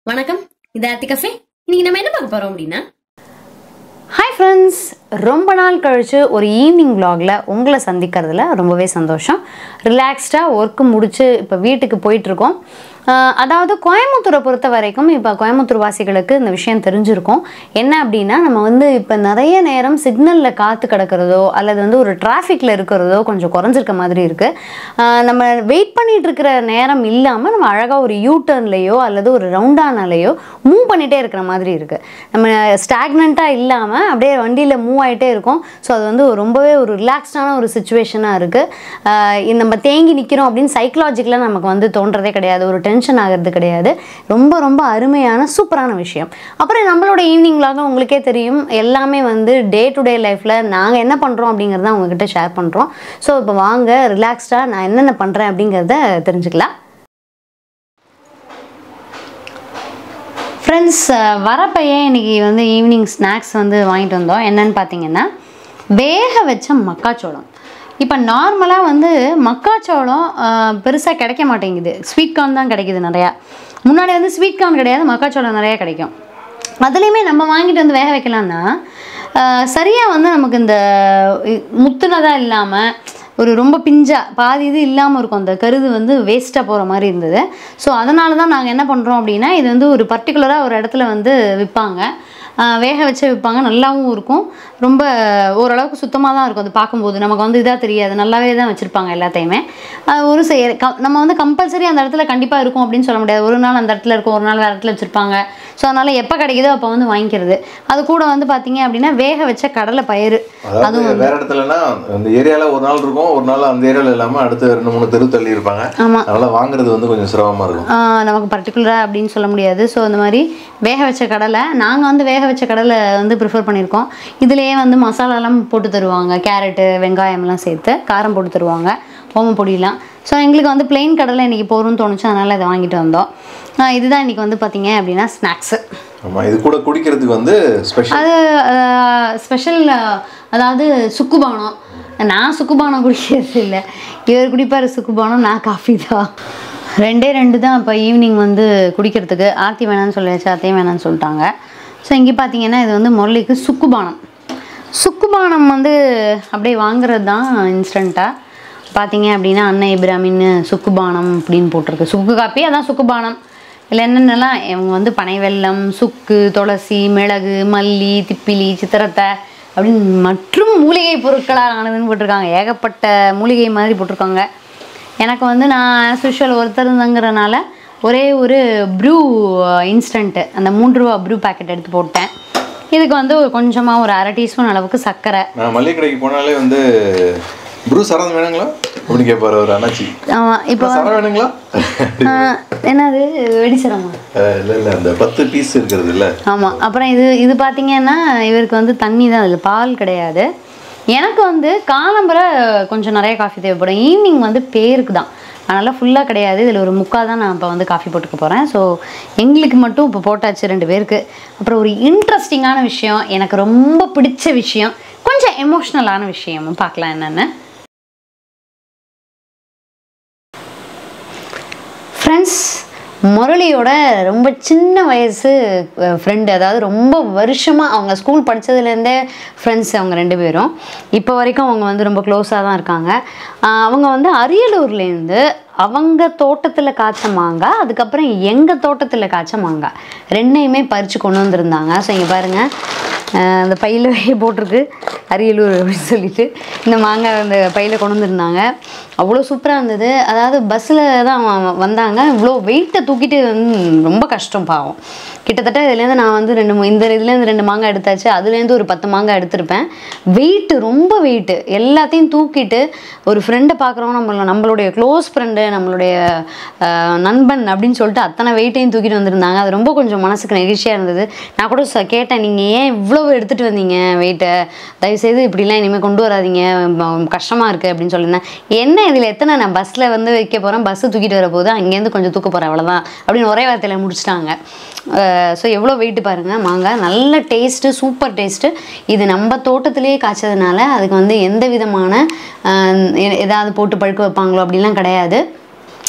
வணக்கம் இது ஆர்த்தி கஃபே இன்னைக்கு நம்ம என்ன பார்க்க போறோம் அப்படின்னா ஹாய் ஃப்ரெண்ட்ஸ் ரொம்ப நாள் கழித்து ஒரு ஈவினிங் vlogல உங்களை சந்திக்கிறதுல ரொம்பவே சந்தோஷம் ரிலாக்ஸ்டாக ஒர்க்கு முடிச்சு இப்போ வீட்டுக்கு போயிட்டுருக்கோம் ஆஹ் அதாவது கோயம்புத்தூரை பொறுத்த வரைக்கும் இப்போ கோயம்புத்தூர் வாசிகளுக்கு இந்த விஷயம் தெரிஞ்சிருக்கும் என்ன அப்படின்னா நம்ம வந்து இப்போ நிறைய நேரம் சிக்னலில் காத்து கிடக்கிறதோ அல்லது வந்து ஒரு டிராஃபிக்கில் இருக்கிறதோ கொஞ்சம் குறைஞ்சிருக்க மாதிரி இருக்குது நம்ம வெயிட் பண்ணிட்டு இருக்கிற நேரம் இல்லாமல் நம்ம அழகாக ஒரு யூ டர்ன்லேயோ அல்லது ஒரு ரவுண்டானாலேயோ மூவ் பண்ணிகிட்டே இருக்கிற மாதிரி இருக்குது நம்ம ஸ்டாக்னண்ட்டாக இல்லாமல் அப்படியே வண்டியில் மூவ் ஆகிட்டே இருக்கும் ஸோ அது வந்து ஒரு ரொம்பவே ஒரு ரிலாக்ஸ்டான ஒரு சுச்சுவேஷனாக இருக்குது நம்ம தேங்கி நிற்கிறோம் அப்படின்னு சைக்கலாஜிக்கலாக நமக்கு வந்து தோன்றதே கிடையாது ஒரு டென்ஷன் ஆகிறது கிடையாது ரொம்ப ரொம்ப அருமையான சூப்பரான விஷயம் அப்புறம் நம்மளோட ஈவினிங் vlog உங்களுக்கே தெரியும் எல்லாமே வந்து டே டு டே லைஃப்பில் நாங்கள் என்ன பண்ணுறோம் அப்படிங்கிறத உங்ககிட்ட ஷேர் பண்ணுறோம் ஸோ இப்போ வாங்க ரிலாக்ஸ்டாக நான் என்னென்ன பண்ணுறேன் அப்படிங்கிறத தெரிஞ்சுக்கலாம் ஃப்ரெண்ட்ஸ் வரப்பையே இன்னைக்கு வந்து ஈவினிங் ஸ்நாக்ஸ் வந்து வாங்கிட்டு வந்தோம் என்னன்னு பார்த்தீங்கன்னா வேக வச்ச மக்காச்சோளம் இப்போ நார்மலாக வந்து மக்காச்சோளம் பெருசாக கிடைக்க மாட்டேங்குது ஸ்வீட் கார்ன் தான் கிடைக்குது நிறையா முன்னாடி வந்து ஸ்வீட் கார்ன் கிடையாது மக்காச்சோளம் நிறையா கிடைக்கும் அதுலேயுமே நம்ம வாங்கிட்டு வந்து வேக வைக்கலாம்னா சரியாக வந்து நமக்கு இந்த முத்துனதாக இல்லாமல் ஒரு ரொம்ப பிஞ்சா பாதி இது இல்லாமல் இருக்கும் அந்த கருது வந்து வேஸ்ட்டாக போகிற மாதிரி இருந்தது ஸோ அதனால தான் நாங்கள் என்ன பண்ணுறோம் அப்படின்னா இது வந்து ஒரு பர்டிகுலராக ஒரு இடத்துல வந்து விற்பாங்க ஆஹ் வேக வச்சு விற்பாங்க நல்லாவும் இருக்கும் ரொம்ப ஓரளவுக்கு சுத்தமாக தான் இருக்கும் அது பார்க்கும்போது நமக்கு வந்து இதாக தெரியாது நல்லாவே தான் வச்சுருப்பாங்க எல்லாத்தையுமே ஆஹ் ஒரு செ க- நம்ம வந்து கம்பல்சரி அந்த இடத்துல கண்டிப்பாக இருக்கும் அப்படின்னு சொல்ல முடியாது ஒரு நாள் அந்த இடத்துல இருக்கும் ஒரு நாள் வேறு இடத்துல வச்சுருப்பாங்க ஸோ அதனால் எப்போ கிடைக்குதோ அப்போ வந்து வாங்கிக்கிறது அது கூட வந்து பார்த்தீங்க அப்படின்னா வேக வச்ச கடலை பயிறு அதாவது வேற இடத்துலனா அந்த ஏரியால ஒரு நாள் இருக்கும் ஒரு நாள் அந்த ஏரியால இல்லாம அடுத்து ரெண்டு மூணு தெரு தள்ளி இருப்பாங்க ஆமாம் அதனால வாங்குறது வந்து கொஞ்சம் சிரமமா இருக்கும் ஆஹ் நமக்கு பர்டிகுலராக அப்படின்னு சொல்ல முடியாது ஸோ இந்த மாதிரி வேக வச்ச கடலை நாங்கள் வந்து வேக வச்ச கடலை வந்து ப்ரிஃபர் பண்ணியிருக்கோம் இதுலேயே வந்து மசாலாலாம் போட்டு தருவாங்க கேரட்டு வெங்காயம்லாம் சேர்த்து காரம் போட்டு தருவாங்க ஓம பொடியெலாம் ஸோ எங்களுக்கு வந்து plain கடலை இன்றைக்கி போகிறோம்னு தோணுச்சு அதனால் இதை வாங்கிட்டு வந்தோம் ஆஹ் இதுதான் இன்றைக்கி வந்து பார்த்தீங்க அப்படின்னா ஸ்நாக்ஸு ஆமா இது கூட குடிக்கிறதுக்கு வந்து ஸ்பெஷல் அது ஸ்பெஷல் அதாவது சுக்குபானம் நான் சுக்குபானம் குடிக்கிறது இல்லை இவர் குடிப்பார் சுக்குபானம் நான் காஃபி தான் ரெண்டே ரெண்டு தான் இப்போ ஈவினிங் வந்து குடிக்கிறதுக்கு ஆர்த்தி வேணான்னு சொல்லியாச்சு அத்தையும் வேணான்னு சொல்லிட்டாங்க ஸோ இங்கே பார்த்தீங்கன்னா இது வந்து முரளிக்கு சுக்குபானம் சுக்குபானம் வந்து அப்படியே வாங்குறது தான் இன்ஸ்டண்ட்டாக பார்த்தீங்க அப்படின்னா அண்ணன் இப்ராமின்னு சுக்குபானம் அப்படின்னு போட்டிருக்கு சுக்கு காப்பி அதான் சுக்குபானம் இதில் என்னென்னலாம் இவங்க வந்து பனை வெல்லம் சுக்கு துளசி மிளகு மல்லி திப்பிலி சித்திரத்தை அப்படின்னு மற்றும் மூலிகை பொருட்களால் ஆனதுன்னு போட்டிருக்காங்க ஏகப்பட்ட மூலிகை மாதிரி போட்டிருக்காங்க எனக்கு வந்து நான் ஆஸ் யூஷுவல் ஒருத்தருந்தங்கிறனால ஒரே ஒரு ப்ரூ இன்ஸ்டண்ட்டு அந்த மூன்று ரூபா ப்ரூ பாக்கெட் எடுத்து போட்டேன் இதுக்கு வந்து ஒரு கொஞ்சமாக ஒரு அரை டீஸ்பூன் அளவுக்கு சர்க்கரை நான் மளிகை கடைக்கு போனாலே வந்து ப்ரூ சரம் வேணுங்களா அப்படின்னு கேட்பாரு ஒரு அண்ணாச்சி ஆமாம் இப்போ சரம் வேணுங்களா ஆஹ், என்னது வெடிச்சிரமா அஹ் இல்ல இல்ல அந்த பத்து பீஸ் இருக்கிறது இல்ல ஆமாம் அப்புறம் இது இது பார்த்தீங்கன்னா இவருக்கு வந்து தண்ணி தான் அதில் பால் கிடையாது எனக்கு வந்து காலம்பரை கொஞ்சம் நிறைய காஃபி தேவைப்படும் ஈவினிங் வந்து பேருக்கு தான் அதனால் ஃபுல்லாக கிடையாது இதில் ஒரு முக்கால் தான் நான் இப்போ வந்து காஃபி போட்டுக்க போகிறேன் ஸோ எங்களுக்கு மட்டும் இப்போ போட்டாச்சு ரெண்டு பேருக்கு அப்புறம் ஒரு இன்ட்ரெஸ்டிங்கான விஷயம் எனக்கு ரொம்ப பிடிச்ச விஷயம் கொஞ்சம் எமோஷ்னலான விஷயமும் பார்க்கலாம் என்னென்னு ஃப்ரெண்ட்ஸ் முரளியோட ரொம்ப சின்ன வயசு ஃப்ரெண்டு அதாவது ரொம்ப வருஷமாக அவங்க ஸ்கூல் படித்ததுலேருந்தே ஃப்ரெண்ட்ஸ் அவங்க ரெண்டு பேரும் இப்போ வரைக்கும் அவங்க வந்து ரொம்ப க்ளோஸாக தான் இருக்காங்க ஆஹ் அவங்க வந்து அரியலூர்லேருந்து அவங்க தோட்டத்தில் காய்ச்ச மாங்காய் அதுக்கப்புறம் எங்கள் தோட்டத்தில் காய்ச்ச மாங்காய் ரெண்டையுமே பறித்து கொண்டு வந்திருந்தாங்க ஸோ இங்கே பாருங்கள் ஆஹ் அந்த பையில போட்டிருக்கு அரியலூர் அப்படின்னு சொல்லிட்டு இந்த மாங்காய் அந்த பையில கொண்டு வந்திருந்தாங்க அவ்வளோ சூப்பராக இருந்தது அதாவது பஸ்ஸில் தான் வ- வந்தாங்க இவ்வளோ வெயிட்டை தூக்கிட்டு வந்து ரொம்ப கஷ்டம் பாவம் கிட்டத்தட்ட இதுலேருந்து நான் வந்து ரெண்டு மூ- இந்த இதுலேருந்து ரெண்டு மாங்காய் எடுத்தாச்சு அதுலேருந்து ஒரு பத்து மாங்காய் எடுத்திருப்பேன் வெயிட்டு ரொம்ப வெயிட்டு எல்லாத்தையும் தூக்கிட்டு ஒரு ஃப்ரெண்டை பார்க்குறோம் நம்மள நம்மளுடைய க்ளோஸ் ஃப்ரெண்டு நம்மளுடைய ஆஹ், நண்பன் அப்படின்னு சொல்லிட்டு அத்தனை வெயிட்டையும் தூக்கிட்டு வந்திருந்தாங்க அது ரொம்ப கொஞ்சம் மனசுக்கு நெகிழ்ச்சியாக இருந்தது நான் கூட ச- கேட்டேன் நீங்கள் ஏன் இவ்வளோ எடுத்துகிட்டு வந்தீங்க வெயிட்டை தயவுசெய்து இப்படிலாம் இனிமேல் கொண்டு வராதீங்க ம- கஷ்டமாக இருக்குது அப்படின்னு சொல்லியிருந்தேன் என்ன இதில் எத்தனை நான் பஸ்ஸில் வந்து வைக்க போகிறேன் பஸ்ஸு தூக்கிட்டு வர போது அங்கேருந்து கொஞ்சம் தூக்க போகிறேன் அவ்வளோதான் அப்படின்னு ஒரே வார்த்தையில் முடிச்சிட்டாங்க ஸோ எவ்வளோ வெயிட் பாருங்கள் மாங்காய் நல்ல டேஸ்ட்டு சூப்பர் டேஸ்ட்டு இது நம்ம தோட்டத்திலேயே காய்ச்சதுனால அதுக்கு வந்து எந்த விதமான ஆஹ், எ- ஏதாவது போட்டு பழுக்க வைப்பாங்களோ அப்படிலாம் கிடையாது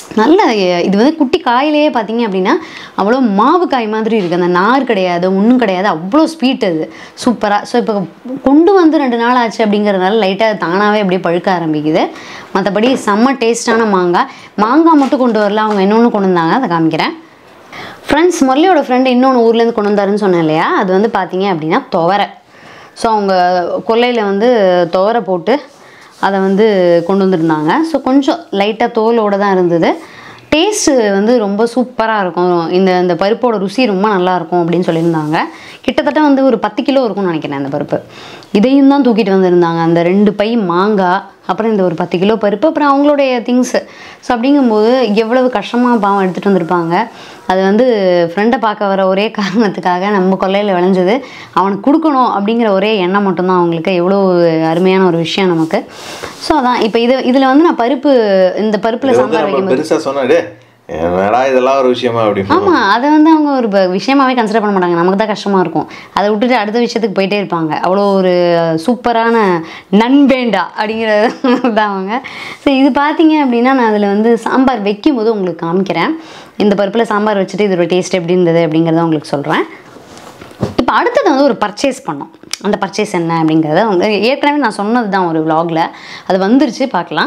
நல்ல எ- இது வந்து குட்டி காயிலேயே பார்த்தீங்க அப்படின்னா அவ்வளோ மாவு காய் மாதிரி இருக்குது அந்த நார் கிடையாது ஒன்றும் கிடையாது அவ்வளோ ஸ்வீட் அது சூப்பராக ஸோ இப்போ கொண்டு வந்து ரெண்டு நாள் ஆச்சு அப்படிங்கிறதுனால லைட்டாக தானாகவே அப்படியே பழுக்க ஆரம்பிக்குது மற்றபடி செம்ம டேஸ்டான மாங்காய் மாங்காய் மட்டும் கொண்டு வரல அவங்க இன்னொன்று கொண்டு வந்தாங்க அதை காமிக்கிறேன் ஃப்ரெண்ட்ஸ் முரளியோட ஃப்ரெண்டு இன்னொன்று ஊர்லேருந்து கொண்டு வந்தாருன்னு சொன்னேன் இல்லையா அது வந்து பார்த்தீங்க அப்படின்னா துவரை ஸோ அவங்க கொல்லையில் வந்து துவரை போட்டு அதை வந்து கொண்டு வந்திருந்தாங்க ஸோ கொஞ்சம் லைட்டாக தோலோடு தான் இருந்தது டேஸ்ட்டு வந்து ரொம்ப சூப்பராக இருக்கும் இந்த இந்த பருப்போட ருசி ரொம்ப நல்லா இருக்கும் அப்படின்னு சொல்லியிருந்தாங்க கிட்டத்தட்ட வந்து ஒரு பத்து கிலோ இருக்கும்னு நினைக்கிறேன் அந்த பருப்பு இதையும் தான் தூக்கிட்டு வந்திருந்தாங்க அந்த ரெண்டு பை மாங்காய் அப்புறம் இந்த ஒரு பத்து கிலோ பருப்பு அப்புறம் அவங்களுடைய திங்ஸு ஸோ அப்படிங்கும்போது எவ்வளவு கஷ்டமாக பாவம் எடுத்துகிட்டு வந்திருப்பாங்க அது வந்து ஃப்ரெண்டை பார்க்க வர ஒரே காரணத்துக்காக நம்ம கொல்லையில் விளைஞ்சது அவனுக்கு கொடுக்கணும் அப்படிங்கிற ஒரே எண்ணம் மட்டும்தான் அவங்களுக்கு எவ்வளோ அருமையான ஒரு விஷயம் நமக்கு ஸோ அதான் இப்போ இது இதில் வந்து நான் பருப்பு இந்த பருப்பில் இது வந்து சாம்பார் நம்ம வைக்கும்போது பெருசா சொன்னா டே என்னடா இதெல்லாம் ஒரு விஷயமா அப்படின்னு ஆமாம் அதை வந்து அவங்க ஒரு ப- விஷயமாவே கன்சிடர் பண்ண மாட்டாங்க நமக்கு தான் கஷ்டமாக இருக்கும் அதை விட்டுட்டு அடுத்த விஷயத்துக்கு போயிட்டே இருப்பாங்க அவ்வளோ ஒரு சூப்பரான நண்பேண்டா அப்படிங்கிறது தான் அவங்க ஸோ இது பார்த்தீங்க அப்படின்னா நான் அதில் வந்து சாம்பார் வைக்கும்போது உங்களுக்கு காமிக்கிறேன் இந்த பருப்பில் சாம்பார் வச்சுட்டு இதோட டேஸ்ட் எப்படி இருந்தது அப்படிங்கிறத உங்களுக்கு சொல்கிறேன் இப்போ அடுத்தது வந்து ஒரு பர்ச்சேஸ் பண்ணோம் அந்த பர்ச்சேஸ் என்ன அப்படிங்கிறத அவங்க ஏற்கனவே நான் சொன்னது தான் ஒரு vlogல அது வந்துருச்சு பார்க்கலாம்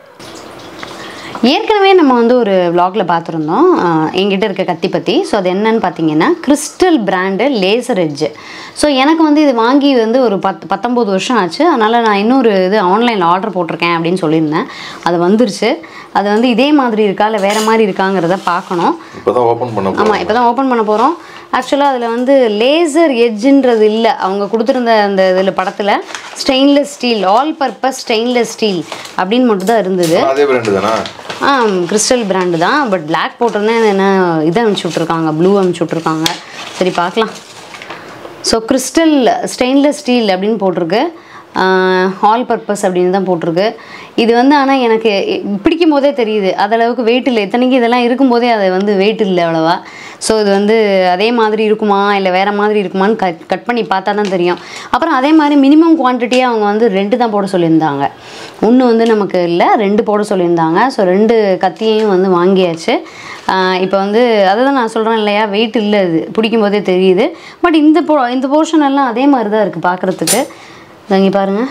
ஏற்கனவே நம்ம வந்து ஒரு vlogல பார்த்துருந்தோம் ஆஹ் என்கிட்ட இருக்க கத்தி பற்றி ஸோ அது என்னன்னு பார்த்தீங்கன்னா crystal brand laser edge so எனக்கு வந்து இது வாங்கி வந்து ஒரு பத் பத்தொம்போது வருஷம் ஆச்சு அதனால் நான் இன்னொரு இது ஆன்லைனில் ஆர்டர் போட்டிருக்கேன் அப்படின்னு சொல்லியிருந்தேன் அது வந்துருச்சு அது வந்து இதே மாதிரி இருக்கா இல்லை வேறு மாதிரி இருக்காங்கிறத பார்க்கணும் இப்பதான் ஓபன் பண்ண ஆமாம் போறோம் இப்போ தான் ஓப்பன் பண்ண போகிறோம் ஆக்சுவலாக அதில் வந்து லேசர் எட்ஜுன்றது இல்லை அவங்க கொடுத்துருந்த அந்த இதில் படத்தில் stainless steel all purpose stainless steel அப்படின்னு மட்டும் தான் இருந்தது அதே பிராண்டு தானா ஆ கிறிஸ்டல் பிராண்டு தான் பட் Black போட்டிருந்தேன் அது என்ன இதை அனுப்பிச்சி விட்ருக்காங்க ப்ளூ அனுப்பிச்சி விட்ருக்காங்க சரி பார்க்கலாம் ஸோ கிறிஸ்டல் ஸ்டெயின்லெஸ் ஸ்டீல் அப்படின்னு போட்டிருக்கு ஆல் பர்பஸ் அப்படின்னு தான் போட்டிருக்கு இது வந்து ஆனால் எனக்கு இ- பிடிக்கும் போதே தெரியுது அதளவுக்கு வெயிட் இல்லை இத்தனைக்கு இதெல்லாம் இருக்கும்போதே அது வந்து வெயிட் இல்லை அவ்வளோவா ஸோ இது வந்து அதே மாதிரி இருக்குமா இல்லை வேறு மாதிரி இருக்குமான்னு கட் கட் பண்ணி பார்த்தா தான் தெரியும் அப்புறம் அதே மாதிரி மினிமம் குவான்டிட்டியாக அவங்க வந்து ரெண்டு தான் போட சொல்லியிருந்தாங்க ஒன்று வந்து நமக்கு இல்லை ரெண்டு போட சொல்லியிருந்தாங்க ஸோ ரெண்டு கத்தியையும் வந்து வாங்கியாச்சு இப்போ வந்து அதை தான் நான் சொல்கிறேன் இல்லையா வெயிட் இல்லை இது பிடிக்கும் போதே தெரியுது பட் இந்த போ இந்த போர்ஷன் எல்லாம் அதே மாதிரி தான் இருக்குது பார்க்குறதுக்கு இங்கே பாருங்கள்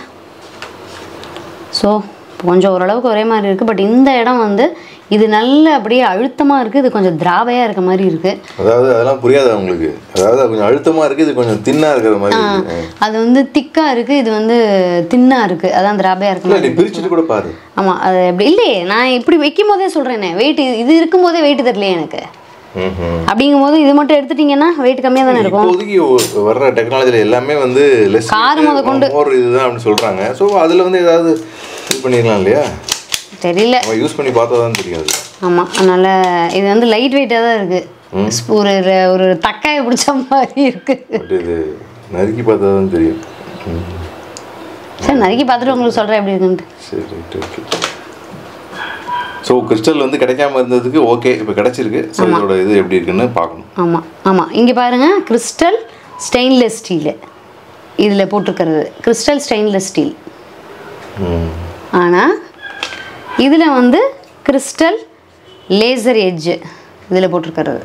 ஸோ கொஞ்சம் ஓரளவுக்கு ஒரே மாதிரி இருக்குது பட் இந்த இடம் வந்து இது நல்ல அப்படியே அழுத்தமாக இருக்குது இது கொஞ்சம் திராவையாக இருக்க மாதிரி இருக்குது அதாவது அதெல்லாம் புரியாது அவங்களுக்கு அதாவது அது கொஞ்சம் அழுத்தமா இருக்கு இது கொஞ்சம் தின்னா இருக்கிற மாதிரி இருக்கு அது வந்து திக்காக இருக்குது இது வந்து தின்னாக இருக்குது அதான் திராவையாக இருக்க இல்ல மாதிரி நீ பிரிச்சுட்டு கூட பாரு ஆமாம் அது அப்படி இல்லையே நான் இப்படி வைக்கும் போதே சொல்கிறேனே வெயிட் இது இருக்கும்போதே வெயிட் தெரியலையே எனக்கு ம்ஹும். அப்படிங்கும்போது இது மட்டும் எடுத்துட்டிங்கன்னா வெயிட் கம்மியாக தானே இருக்கும் இப்போதைக்கு ஒ- வர்ற டெக்னாலஜில எல்லாமே வந்து லெஸ் கார் முதற்கொண்டு. மோர் இதுதான் அப்படின்னு சொல்றாங்க ஸோ அதுல வந்து ஏதாவது இது பண்ணிடலாம் இல்லையா தெரியல நம்ம யூஸ் பண்ணி பார்த்தா தான் தெரியாது ஆமாம் அதனால் இது வந்து லைட் வெயிட்டாக தான் இருக்குது ஒரு ர- ஒரு தக்காயை பிடிச்ச மாதிரி இருக்குது பட் இது நறுக்கி பார்த்தா தான் தெரியும் ம். சரி நறுக்கி பார்த்துட்டு உங்களுக்கு சொல்கிறேன் எப்படி இருக்குன்ட்டு சரி ரைட் ஓகே ஸோ கிறிஸ்டல் வந்து கிடைக்காம இருந்ததுக்கு ஓகே இப்போ கிடைச்சிருக்கு ஸோ இதோட இது எப்படி இருக்குன்னு பார்க்கணும் ஆமாம் ஆமாம் இங்கே பாருங்கள் கிறிஸ்டல் ஸ்டெயின்லெஸ் ஸ்டீலு இதில் போட்டிருக்கிறது கிறிஸ்டல் ஸ்டெயின்லெஸ் ஸ்டீல் ம். ஆனால் இதில் வந்து கிறிஸ்டல் லேசர் எட்ஜு இதில் போட்டிருக்கிறது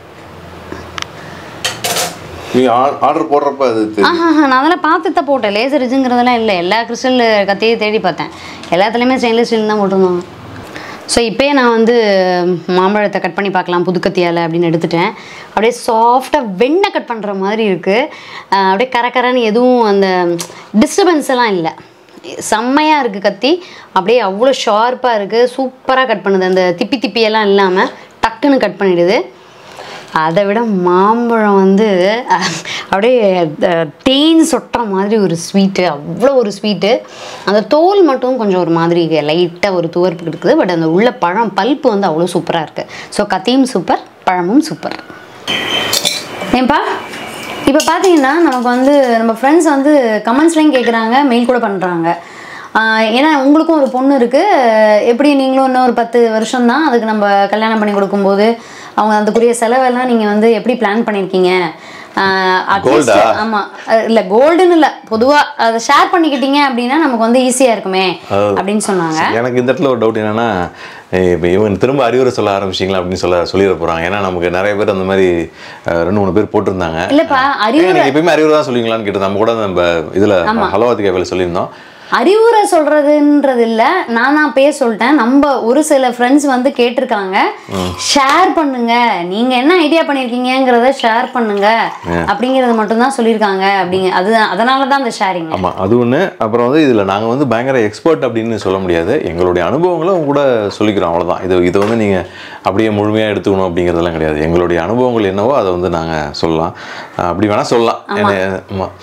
நீ ஆர்டர் போடுறப்ப அது தெரியும் ஆஹா நான் அதெல்லாம் பார்த்து தான் போட்டேன் லேசர் எட்ஜுங்கிறதெல்லாம் இல்லை எல்லா கிறிஸ்டல் கத்தையும் தேடி பார்த்தேன் எல்லாத்துலேயுமே ஸ்டெயின்லெஸ் ஸ்டீல் தான் போட்டிருந்தாங்க ஸோ இப்போயே நான் வந்து மாம்பழத்தை கட் பண்ணி பார்க்கலாம் புது கத்தியால் அப்படின்னு எடுத்துட்டேன் அப்படியே சாஃப்டாக வெண்ணெய் கட் பண்ணுற மாதிரி இருக்குது அப்படியே கரகரன்னு எதுவும் அந்த டிஸ்டர்பன்ஸ் எல்லாம் இல்லை செம்மையாக இருக்குது கத்தி அப்படியே அவ்வளோ ஷார்ப்பாக இருக்குது சூப்பராக கட் பண்ணுது அந்த திப்பி திப்பியெல்லாம் இல்லாமல் டக்குன்னு கட் பண்ணிடுது அதை விட மாம்பழம் வந்து அஹ், அப்படியே அஹ், தேன் சொட்டுற மாதிரி ஒரு ஸ்வீட்டு அவ்வளோ ஒரு ஸ்வீட்டு அந்த தோல் மட்டும் கொஞ்சம் ஒரு மாதிரி லைட்டாக ஒரு துவர்ப்பு இருக்குது பட் அந்த உள்ள பழம் பல்ப்பு வந்து அவ்வளோ சூப்பராக இருக்குது ஸோ கத்தியும் சூப்பர் பழமும் சூப்பர் ஏன்பா இப்போ பார்த்தீங்கன்னா நமக்கு வந்து நம்ம ஃப்ரெண்ட்ஸ் வந்து கமெண்ட்ஸ்லையும் கேட்குறாங்க மெயில் கூட பண்ணுறாங்க ஏன்னா உங்களுக்கும் ஒரு பொண்ணு இருக்குது எப்படி நீங்களும் இன்னும் ஒரு பத்து வருஷம் தான் அதுக்கு நம்ம கல்யாணம் பண்ணி கொடுக்கும்போது அவங்க அதுக்குரிய செலவெல்லாம் நீங்கள் வந்து எப்படி பிளான் பண்ணியிருக்கீங்க Gold-ஆ? ஆமாம் இல்லை கோல்டுன்னு இல்லை பொதுவாக அதை ஷேர் பண்ணிக்கிட்டீங்க அப்படின்னா நமக்கு வந்து ஈஸியாக இருக்குமே அப்படின்னு சொன்னாங்க எனக்கு இந்த இடத்துல ஒரு டவுட் என்னன்னா இப்போ இவங்க திரும்ப அறிவுரை சொல்ல ஆரம்பிச்சிங்களா அப்படின்னு சொல்ல சொல்லிட போகிறாங்க ஏன்னா நமக்கு நிறைய பேர் அந்த மாதிரி அஹ், ரெண்டு மூணு பேர் போட்டிருந்தாங்க இல்லப்பா ஏங்க, அறிவுரை நீங்க எப்பயுமே அறிவுரை தான் சொல்லுவீங்களான்னு கேட்டு நம்ம கூட நம்ம இதில் ஹலோவாதி கேபிள் சொல்லியிருந்தோம் அறிவுரை சொல்றதுன்றது இல்ல நான் தான் பேர் சொல்லிட்டேன் நம்ம ஒரு சில ஃப்ரெண்ட்ஸ் வந்து கேட்டிருக்காங்க ஷேர் பண்ணுங்க நீங்க என்ன ஐடியா பண்ணிருக்கீங்கங்கிறத ஷேர் பண்ணுங்க அப்படிங்கறது மட்டும் தான் சொல்லியிருக்காங்க அப்படிங்க அது அதனால தான் அந்த ஷேரிங் ஆமாம் அது ஒன்று அப்புறம் வந்து இதில் நாங்கள் வந்து பயங்கர எக்ஸ்பர்ட் அப்படின்னு சொல்ல முடியாது எங்களுடைய அனுபவங்களை உங்க கூட சொல்லிக்கிறோம் அவ்வளோதான் இது இதை வந்து நீங்கள் அப்படியே முழுமையாக எடுத்துக்கணும் அப்படிங்கிறதெல்லாம் கிடையாது எங்களுடைய அனுபவங்கள் என்னவோ அதை வந்து நாங்கள் சொல்லலாம் அஹ் அப்படி வேணால் சொல்லலாம் ஆமாம்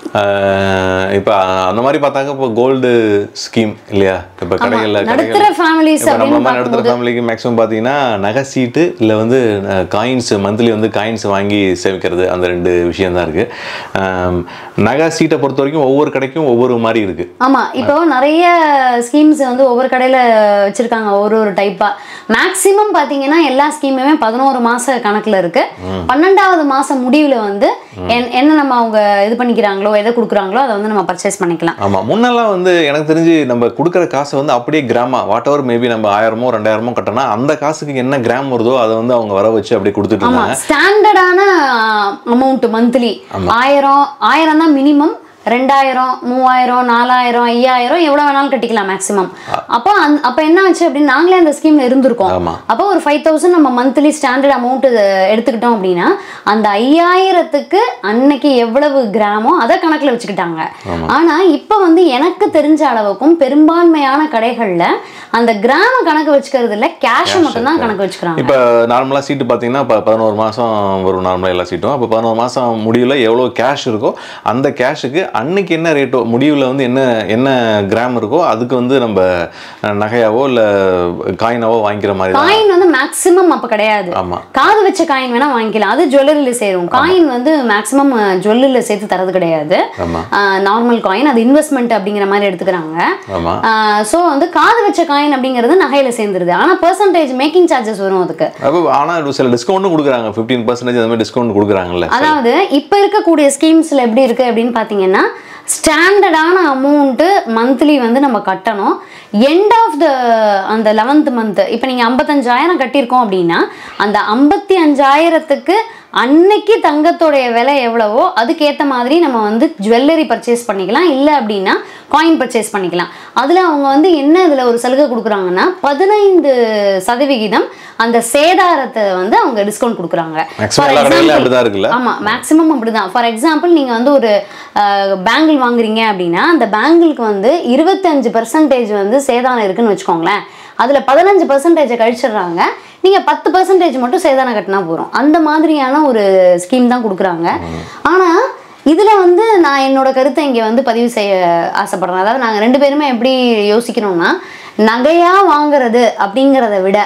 இப்போ அந்த மாதிரி பார்த்தாக்க இப்போ கோல்டு ஸ்கீம் இல்லையா இப்போ கடைகளில் நடுத்தர families இப்போ நம்ம அப்படின்னு மாதிரி நடுத்தர ஃபேமிலிக்கு மேக்ஸிமம் பார்த்தீங்கன்னா நகை சீட்டு இல்லை வந்து காயின்ஸ் மந்த்லி வந்து காயின்ஸ் வாங்கி சேமிக்கிறது அந்த ரெண்டு விஷயம் தான் இருக்குது நகை சீட்டை பொறுத்த வரைக்கும் ஒவ்வொரு கடைக்கும் ஒவ்வொரு மாதிரி இருக்குது ஆமா இப்போ நிறைய ஸ்கீம்ஸ் வந்து ஒவ்வொரு கடையில வச்சிருக்காங்க ஒரு ஒரு டைப்பா மேக்சிமம் பாத்தீங்கன்னா எல்லா ஸ்கீமுமே பதினோரு மாச கணக்குல இருக்கு பன்னெண்டாவது மாசம் முடிவுல வந்து என்- என்ன நம்ம அவங்க இது பண்ணிக்கிறாங்களோ எதை கொடுக்குறாங்களோ அதை வந்து நம்ம பர்ச்சேஸ் பண்ணிக்கலாம் ஆமாம் முன்னெல்லாம் வந்து எனக்கு தெரிஞ்சு நம்ம கொடுக்குற காசை வந்து அப்படியே கிராமா வாட் எவர் மேபி நம்ம ஆயிரமோ ரெண்டாயிரமோ கட்டினா அந்த காசுக்கு என்ன கிராம் வருதோ அதை வந்து அவங்க வர வச்சு அப்படியே கொடுத்துட்டு ஆமா இருந்தாங்க ஸ்டாண்டர்டான அமௌண்ட் மந்த்லி ஆயிரம் ஆயிரம் தான் மினிமம் ரெண்டாயிரம் மூவாயிரம் நாலாயிரம் ஐயாயிரம் எவ்வளவு வேணாலும் கட்டிக்கலாம் மேக்ஸிமம் அப்போ அந்த அப்போ என்ன ஆச்சு அப்படின்னு நாங்களே அந்த ஸ்கீம்ல இருந்திருக்கோம் ஆமா. அப்போ ஒரு ஃபைவ் தௌசண்ட் நம்ம மந்த்லி ஸ்டாண்டர்ட் அமௌண்ட் எடுத்துக்கிட்டோம் அப்படின்னா அந்த ஐயாயிரத்துக்கு அன்னைக்கு எவ்வளவு கிராமோ அதை கணக்குல வச்சுக்கிட்டாங்க ஆனா இப்போ வந்து எனக்கு தெரிஞ்ச அளவுக்கும் பெரும்பான்மையான கடைகள்ல அந்த கிராம கணக்கு வச்சுக்கிறது இல்ல கேஷ் மட்டும் தான் கணக்கு வச்சுக்கிறாங்க இப்போ நார்மலாக சீட்டு பார்த்தீங்கன்னா இப்போ பதினோரு மாதம் வரும் நார்மலாக எல்லா சீட்டும் அப்போ பதினோரு மாதம் முடிவில் எவ்வளோ கேஷ் இருக்கோ அந்த கேஷுக்கு அன்னைக்கு என்ன ரேட்டோ முடிவில் வந்து என்ன என்ன கிராம் இருக்கோ அதுக்கு வந்து நம்ம அஹ், நகையாவோ இல்லை காயினாவோ வாங்கிக்கிற மாதிரி தான் காயின் வந்து மேக்ஸிமம் அப்ப கிடையாது ஆமாம் காது வச்ச காயின் வேணா வாங்கிக்கலாம் அது ஜுவல்லரியில சேரும் காயின் வந்து மேக்ஸிமம் ஜுவல்லரியில சேர்த்து தரது கிடையாது ஆமாம் நார்மல் காயின் அது இன்வெஸ்ட்மெண்ட் அப்படிங்கிற மாதிரி எடுத்துக்கிறாங்க ஆமாம் ஸோ வந்து காது வச்ச காயின் அப்படிங்கிறது நகையில சேர்ந்துருது ஆனா பெர்சன்டேஜ் மேக்கிங் சார்ஜஸ் வரும் அதுக்கு அப்போ ஆனால் சில டிஸ்கவுண்ட்டும் கொடுக்குறாங்க ஃபிஃப்டீன் பர்சன்டேஜ் அந்த மாதிரி டிஸ்கவுண்ட் கொடுக்குறாங்கல்ல அதாவது இப்போ இருக்கக்கூடிய ஸ்கீம்ஸ்ல எப்படி இருக்கு அப்படின்னு பார்த்தீங்கன்னா ஸ்டாண்டர்டான அமௌண்ட்டு மந்த்லி வந்து நம்ம கட்டணும் எண்ட் ஆஃப் த அந்த லெவன்த் மந்த் இப்போ நீங்கள் ஐம்பத்தஞ்சாயிரம் கட்டியிருக்கோம் அப்படின்னா அந்த ஐம்பத்தி அஞ்சாயிரத்துக்கு அன்னைக்கு தங்கத்தோடைய விலை எவ்வளவோ அதுக்கேற்ற மாதிரி நம்ம வந்து ஜுவல்லரி பர்ச்சேஸ் பண்ணிக்கலாம் இல்லை அப்படின்னா காயின் பர்ச்சேஸ் பண்ணிக்கலாம் அதில் அவங்க வந்து என்ன இதில் ஒரு சலுகை கொடுக்குறாங்கன்னா பதினைந்து சதவிகிதம் அந்த சேதாரத்தை வந்து அவங்க டிஸ்கவுண்ட் கொடுக்குறாங்க மேக்ஸிமம் For எல்லா கடையிலும் example- அப்படி தான் இருக்குல்ல ஆமா மேக்ஸிமம் அப்படிதான் ஃபார் எக்ஸாம்பிள் நீங்க வந்து ஒரு பேங்கிள் வாங்குறீங்க அப்படின்னா அந்த பேங்கிளுக்கு வந்து இருபத்தஞ்சு பர்சன்டேஜ் வந்து சேதாரம் இருக்குன்னு வச்சுக்கோங்களேன் அதுல பதினஞ்சு பர்சன்டேஜை கழிச்சிடுறாங்க நீங்க பத்து பர்சன்டேஜ் மட்டும் சேதாரம் கட்டினா போதும் அந்த மாதிரியான ஒரு ஸ்கீம் தான் கொடுக்குறாங்க ஆனா இதுல வந்து நான் என்னோட கருத்தை இங்க வந்து பதிவு செய்ய ஆசைப்படுறேன் அதாவது நாங்க ரெண்டு பேருமே எப்படி யோசிக்கிறோம்னா நகையா வாங்குறது அப்படிங்கிறத விட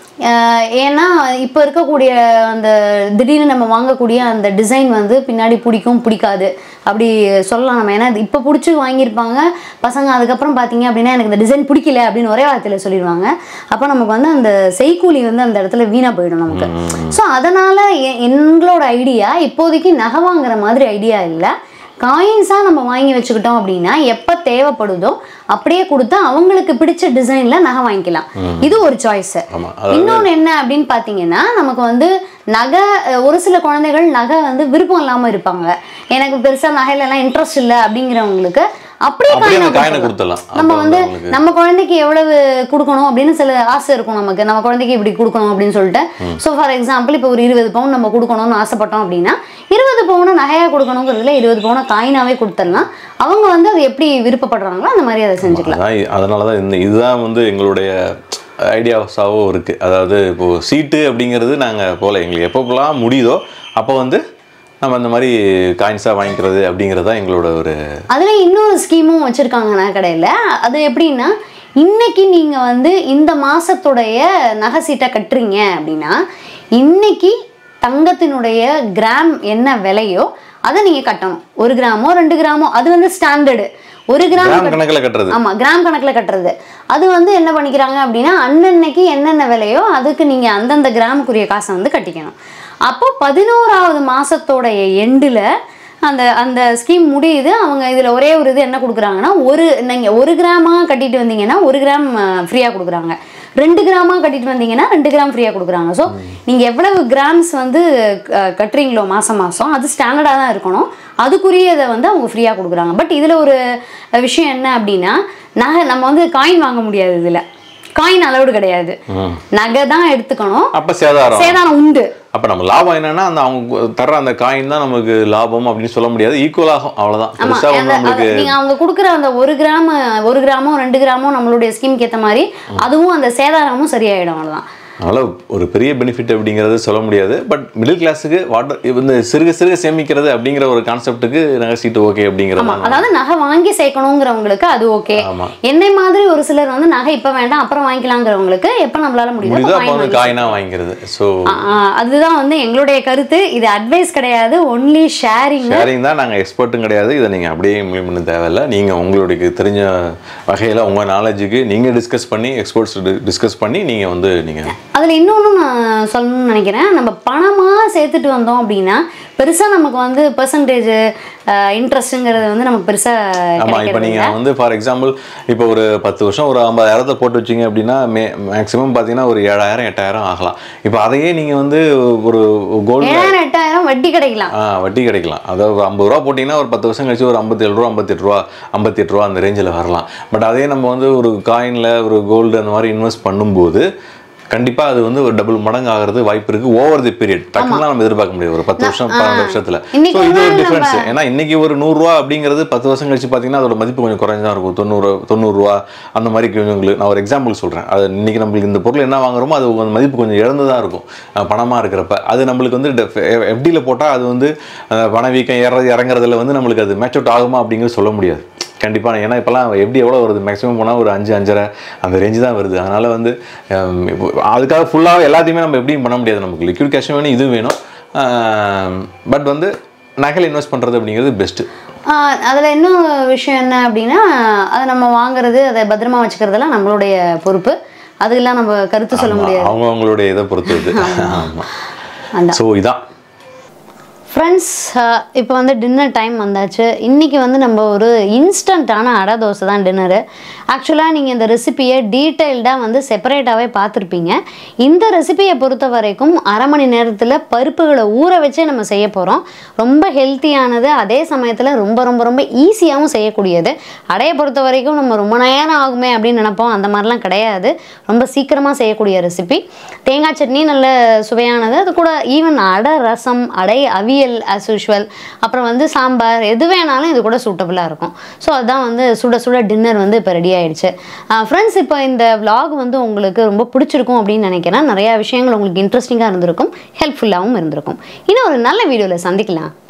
அஹ் ஏன்னா இப்போ இருக்கக்கூடிய அந்த திடீர்னு நம்ம வாங்கக்கூடிய அந்த டிசைன் வந்து பின்னாடி பிடிக்கும் பிடிக்காது அப்படி சொல்லலாம் நம்ம ஏன்னா இப்போ பிடிச்சி வாங்கியிருப்பாங்க பசங்க அதுக்கப்புறம் பார்த்தீங்க அப்படின்னா எனக்கு இந்த டிசைன் பிடிக்கல அப்படின்னு ஒரே வார்த்தையில் சொல்லிடுவாங்க அப்போ நமக்கு வந்து அந்த செய்கூலி வந்து அந்த இடத்துல வீணாக போயிடும் நமக்கு ஸோ அதனால் எங்களோட ஐடியா இப்போதைக்கு நகை வாங்குற மாதிரி ஐடியா இல்லை காயின்ஸாக நம்ம வாங்கி வச்சுக்கிட்டோம் அப்படின்னா எப்போ தேவைப்படுதோ அப்படியே கொடுத்தா அவங்களுக்கு பிடிச்ச டிசைனில் நகை வாங்கிக்கலாம் இது ஒரு சாய்ஸ் ஆமா அதாவது இன்னொன்று என்ன அப்படின்னு பார்த்தீங்கன்னா நமக்கு வந்து நகை அஹ், ஒரு சில குழந்தைகள் நகை வந்து விருப்பம் இல்லாமல் இருப்பாங்க எனக்கு பெருசாக நகையிலலாம் இன்ட்ரெஸ்ட் இல்லை அப்படிங்கிறவங்களுக்கு அப்படியே அப்படியே அந்த காயினை காயினை கொடுத்துடலாம். கொடுத்துடலாம் நம்ம அப்போ வந்து அவங்களுக்கு நம்ம குழந்தைக்கு எவ்வளவு கொடுக்கணும் அப்படின்னு சில ஆசை இருக்கும் நமக்கு நம்ம குழந்தைக்கு இப்படி கொடுக்கணும் அப்படின்னு சொல்லிட்டு ஸோ ஃபார் எக்ஸாம்பிள் இப்போ ஒரு இருபது பவுன் நம்ம கொடுக்கணும்னு ஆசைப்பட்டோம் அப்படின்னா இருபது பவுனை நகையாக கொடுக்கணுங்கிறதுல இருபது பவுனை காயினாவே கொடுத்துடலாம் அவங்க வந்து அது எப்படி விருப்பப்படுறாங்களோ அந்த மாதிரி அதை செஞ்சுக்கலாம் அதான் இ- அதனால தான் இந்த இதுதான் வந்து எங்களுடைய ஐடியாஸாகவும் இருக்குது அதாவது இப்போது சீட்டு அப்படிங்கிறது நாங்கள் போல எங்களுக்கு எப்பப்போலாம் முடியுதோ அப்போ வந்து நம்ம இந்த மாதிரி காயின்ஸாக வாங்கிக்கிறது அப்படிங்கிறது தான் எங்களோட ஒரு அதுல இன்னொரு ஸ்கீமும் வச்சிருக்காங்க நகைக்கடையில் அது எப்படின்னா இன்னைக்கு நீங்க வந்து இந்த மாசத்துடைய நகை சீட்டை கட்டுறீங்க அப்படின்னா இன்னைக்கு தங்கத்தினுடைய கிராம் என்ன விலையோ அதை நீங்க கட்டணும் ஒரு கிராமோ ரெண்டு கிராமோ அது வந்து ஸ்டாண்டர்டு ஒரு கிராம் கிராம் கணக்கில் கட்டுறது ஆமா கிராம் கணக்குல கட்டுறது அது வந்து என்ன பண்ணிக்கிறாங்க அப்படின்னா அன்னன்னைக்கு என்னென்ன விலையோ அதுக்கு நீங்க அந்தந்த கிராமுக்குரிய காசை வந்து கட்டிக்கணும் அப்போ பதினோராவது மாசத்தோடைய எண்டில் அந்த அந்த ஸ்கீம் முடியுது அவங்க இதில் ஒரே ஒரு இது என்ன கொடுக்குறாங்கன்னா ஒரு நீங்கள் ஒரு கிராமாக கட்டிட்டு வந்தீங்கன்னா ஒரு கிராம் ஃப்ரீயாக கொடுக்குறாங்க ரெண்டு கிராமாக கட்டிட்டு வந்தீங்கன்னா ரெண்டு கிராம் ஃப்ரீயாக கொடுக்குறாங்க ஸோ நீங்கள் எவ்வளவு கிராம்ஸ் வந்து அஹ், கட்டுறீங்களோ மாதம் மாதம் அது ஸ்டாண்டர்டாக தான் இருக்கணும் அதுக்குரியதை வந்து அவங்க ஃப்ரீயாக கொடுக்குறாங்க பட் இதில் ஒரு அஹ், விஷயம் என்ன அப்படின்னா நகை நம்ம வந்து காயின் வாங்க முடியாது இதில் காயின் அலௌடு கிடையாது நகை தான் எடுத்துக்கணும் அப்ப சேதாரம் சேதாரம் உண்டு அப்ப நம்ம லாபம் என்னன்னா அந்த அவங்க தர்ற அந்த காயின் தான் நமக்கு லாபம் அப்படின்னு சொல்ல முடியாது ஈக்குவல் ஆகும் அவ்வளவுதான் ஆமா பெருசா ஒண்ணும் அந்த- நம்மளுக்கு அது- நீங்க அவங்க கொடுக்குற அந்த ஒரு கிராம் ஒரு கிராமோ ரெண்டு கிராமோ நம்மளுடைய ஸ்கீம்க்கு ஏத்த மாதிரி அதுவும் அந்த சேதாரமும் சரியாயிடும் அவ்வளவுதான் அதனால ஒரு பெரிய பெனிஃபிட் அப்படிங்கிறது சொல்ல முடியாது பட் மிடில் கிளாஸுக்கு வாட்டர் இந்த சிறுக சிறுக சேமிக்கிறது அப்படிங்கிற ஒரு கான்செப்ட்டுக்கு நகை சீட்டு ஓகே ஆமா அப்படிங்கிறது அதாவது நகை வாங்கி சேர்க்கணுங்கிறவங்களுக்கு அது ஓகே ஆமா. என்னை மாதிரி ஒரு சிலர் வந்து நகை இப்ப வேண்டாம் அப்புறம் வாங்கிக்கலாங்கிறவங்களுக்கு எப்ப நம்மளால முடியுதோ முடியுதோ அப்ப அப்போ வந்து வாங்கி காயினா வாங்கிக்கிறது ஸோ ஆ, ஆ, அதுதான் வந்து எங்களுடைய கருத்து இது அட்வைஸ் கிடையாது ஒன்லி ஷேரிங் ஷேரிங் தான் நாங்கள் எக்ஸ்பர்ட்டும் கிடையாது இதை நீங்கள் அப்படியே இம்ப்ளிமெண்ட் பண்ண தேவையில்ல நீங்கள் உங்களுக்கு தெரிஞ்ச வகையில் உங்கள் நாலேஜுக்கு நீங்கள் டிஸ்கஸ் பண்ணி எக்ஸ்பர்ட்ஸ் டிஸ்கஸ் பண்ணி நீங்கள் வந்து நீங்கள் அதுல இன்னொன்னு நான் சொல்லணும்னு நினைக்கிறேன் நம்ம பணமா சேர்த்துட்டு வந்தோம் அப்படின்னா பெருசா நமக்கு வந்து பெர்சன்டேஜ் இன்ட்ரெஸ்ட்ங்கிறது வந்து நமக்கு பெருசா ஆமாம் இப்போ கிடைக்கிறது இல்ல. நீங்கள் வந்து ஃபார் எக்ஸாம்பிள் இப்போ ஒரு பத்து வருஷம் ஒரு ஐம்பதாயிரத்தை போட்டு வச்சீங்க அப்படின்னா மே மேக்ஸிமம் பார்த்தீங்கன்னா ஒரு ஏழாயிரம் எட்டாயிரம் ஆகலாம் இப்போ அதையே நீங்கள் வந்து ஒரு கோல்டு ஏழாயிரம் எட்டாயிரம் வட்டி கிடைக்கலாம் ஆ வட்டி கிடைக்கலாம் அதாவது ஒரு ஐம்பது ரூபா போட்டிங்கன்னா ஒரு பத்து வருஷம் கழிச்சு ஒரு ஐம்பத்தேழு ரூபா ஐம்பத்தெட்டு ரூபா ஐம்பத்தெட்டு ரூபா அந்த ரேஞ்சில் வரலாம் பட் அதே நம்ம வந்து ஒரு காயினில் ஒரு கோல்டு அந்த மாதிரி இன்வெஸ்ட் பண்ணும்போது கண்டிப்பாக அது வந்து ஒரு டபுள் மடங்கு ஆகிறது வாய்ப்பு இருக்கு ஓவர் தி பீரியட் டக்குலாம் நம்ம எதிர்பார்க்க முடியாது ஒரு பத்து வருஷம் பன்னெண்டு வருஷத்துல இன்னைக்கு ஸோ இது ஒரு ஒரு நாள் டிஃபரன்ஸ் ஏன்னா இன்னைக்கு ஒரு நூறுரூவா அப்படிங்கிறது பத்து வருஷம் கழிச்சு பார்த்தீங்கன்னா அதோட மதிப்பு கொஞ்சம் குறைஞ்சா இருக்கும் தொண்ணூறு தொண்ணூறுரூவா அந்த மாதிரி கொஞ்சம் உங்களுக்கு நான் ஒரு எக்ஸாம்பிள் சொல்கிறேன் அது இன்னைக்கு நம்மளுக்கு இந்த பொருள் என்ன வாங்குறோமோ அது கொஞ்சம் மதிப்பு கொஞ்சம் இழந்து தான் இருக்கும் அஹ் பணமா இருக்கிறப்ப அது நம்மளுக்கு வந்து எஃப்டியில் போட்டால் அது வந்து அஹ் பணவீக்கம் ஏற இறங்குறதுல வந்து நம்மளுக்கு அது மேட்ச் அவுட் ஆகுமா அப்படிங்கிறது சொல்ல முடியாது கண்டிப்பாக ஏன்னா இப்போலாம் எப்படி எவ்வளோ வருது மேக்ஸிமம் போனால் ஒரு அஞ்சு அஞ்சரை அந்த ரேஞ்சு தான் வருது அதனால் வந்து ஹம், இப்போ அதுக்காக ஃபுல்லாக எல்லாத்தையுமே நம்ம எப்படியும் பண்ண முடியாது நமக்கு லிக்விட் கேஷும் வேணும் இதுவும் வேணும் பட் வந்து நகையில் இன்வெஸ்ட் பண்ணுறது அப்படிங்கிறது பெஸ்ட்டு ஆஹ் அதுல இன்னும் விஷயம் என்ன அப்படின்னா அதை நம்ம வாங்குறது அதை பத்திரமா வச்சுக்கிறதெல்லாம் நம்மளுடைய பொறுப்பு அதுக்கெல்லாம் நம்ம கருத்து சொல்ல முடியாது அவங்க அவங்களுடைய இதை பொறுத்து இது ஆமாம் அதான் ஸோ இதான் ஃப்ரெண்ட்ஸ் இப்போ வந்து டின்னர் டைம் வந்தாச்சு இன்றைக்கி வந்து நம்ம ஒரு இன்ஸ்டண்ட்டான அடை தோசை தான் டின்னரு ஆக்சுவலாக நீங்கள் இந்த ரெசிபியை டீட்டெயில்டாக வந்து செப்பரேட்டாகவே பார்த்துருப்பீங்க இந்த ரெசிபியை பொறுத்த வரைக்கும் அரை மணி நேரத்தில் பருப்புகளை ஊற வச்சே நம்ம செய்ய போகிறோம் ரொம்ப ஹெல்த்தியானது அதே சமயத்தில் ரொம்ப ரொம்ப ரொம்ப ஈஸியாகவும் செய்யக்கூடியது அடையை பொறுத்த வரைக்கும் நம்ம ரொம்ப நேரம் ஆகுமே அப்படின்னு நினைப்போம் அந்த மாதிரிலாம் கிடையாது ரொம்ப சீக்கிரமாக செய்யக்கூடிய ரெசிபி தேங்காய் சட்னி நல்ல சுவையானது அது கூட ஈவன் அடை ரசம் அடை அவியல் ஆஸ் யூஷுவல் அப்புறம் வந்து சாம்பார் எது வேணாலும் இது கூட சூட்டபுளாக இருக்கும் ஸோ அதுதான் வந்து சுட சுட டின்னர் வந்து இப்போ ரெடி ஆயிடுச்சு ஃப்ரெண்ட்ஸ் இப்போ இந்த vlog வந்து உங்களுக்கு ரொம்ப பிடிச்சிருக்கும் அப்படின்னு நினைக்கிறேன் நிறையா விஷயங்கள் உங்களுக்கு இன்ட்ரெஸ்டிங்காக இருந்திருக்கும் ஹெல்ப்ஃபுல்லாகவும் இருந்திருக்கும் இன்னும் ஒரு நல்ல வீடியோவில் சந்திக்கலாம்